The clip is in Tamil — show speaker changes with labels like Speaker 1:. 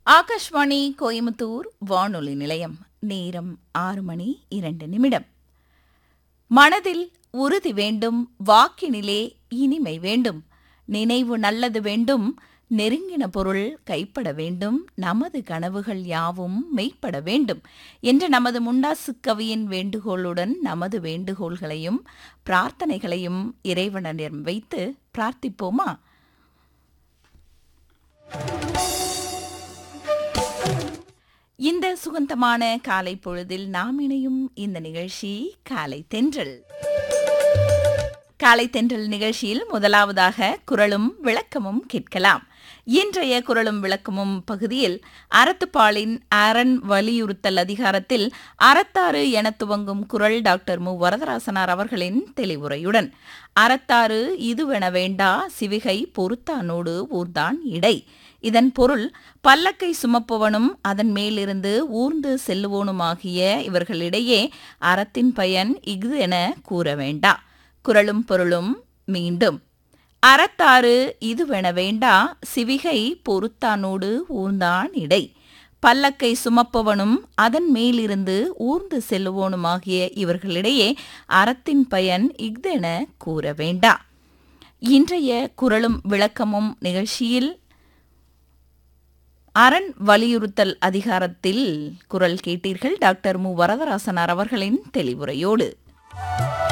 Speaker 1: ஆகாஷ்வாணி கோயமுத்தூர் வானொலி நிலையம் நேரம் ஆறு மணி இரண்டு நிமிடம் மனதில் உறுதி வேண்டும் வாக்கினிலே இனிமை வேண்டும் நினைவு நல்லது வேண்டும் நெருங்கின பொருள் கைப்பட வேண்டும் நமது கனவுகள் யாவும் மெய்ப்பட வேண்டும் என்ற நமது முண்டாசு கவியின் வேண்டுகோளுடன் நமது வேண்டுகோள்களையும் பிரார்த்தனைகளையும் இறைவனிடம் வைத்து பிரார்த்திப்போமா இந்த சுகந்தமான காலை பொழுதில் நாம் இணையும் இந்த நிகழ்ச்சி காலை தென்றல் காலை தென்றல் நிகழ்ச்சியில் முதலாவதாக குரலும் விளக்கமும் கேட்கலாம் இன்றைய குரலும் விளக்கமும் பகுதியில் அறத்துப்பாலின் அரண் வலியுறுத்தல் அதிகாரத்தில் அறத்தாறு என துவங்கும் குரல் டாக்டர் மு வரதராசனார் அவர்களின் தெளிவுரையுடன் அறத்தாறு இதுவென வேண்டா சிவிகை பொறுத்தானோடு ஊர்தான் இடை இதன் பொருள் பல்லக்கை சுமப்பவனும் அதன் மேலிருந்து ஊர்ந்து செல்லுவோனுமாகிய இவர்களிடையே அறத்தின் பயன் இஃது என கூற வேண்டா குரலும் பொருளும் மீண்டும் அறத்தாறு இதுவென வேண்டா சிவிகை பொறுத்தானோடு ஊர்ந்தான் இடை பல்லக்கை சுமப்பவனும் அதன் மேலிருந்து ஊர்ந்து செல்லுவோனுமாகிய இவர்களிடையே அறத்தின் பயன் இஃதென கூற வேண்டா இன்றைய குரலும் விளக்கமும் நிகழ்ச்சியில் அரண் வலியுறுத்தல் அதிகாரத்தில் குரல் கேட்டீர்கள் டாக்டர் மு வரதராசனார் அவர்களின் தெளிவுரையோடு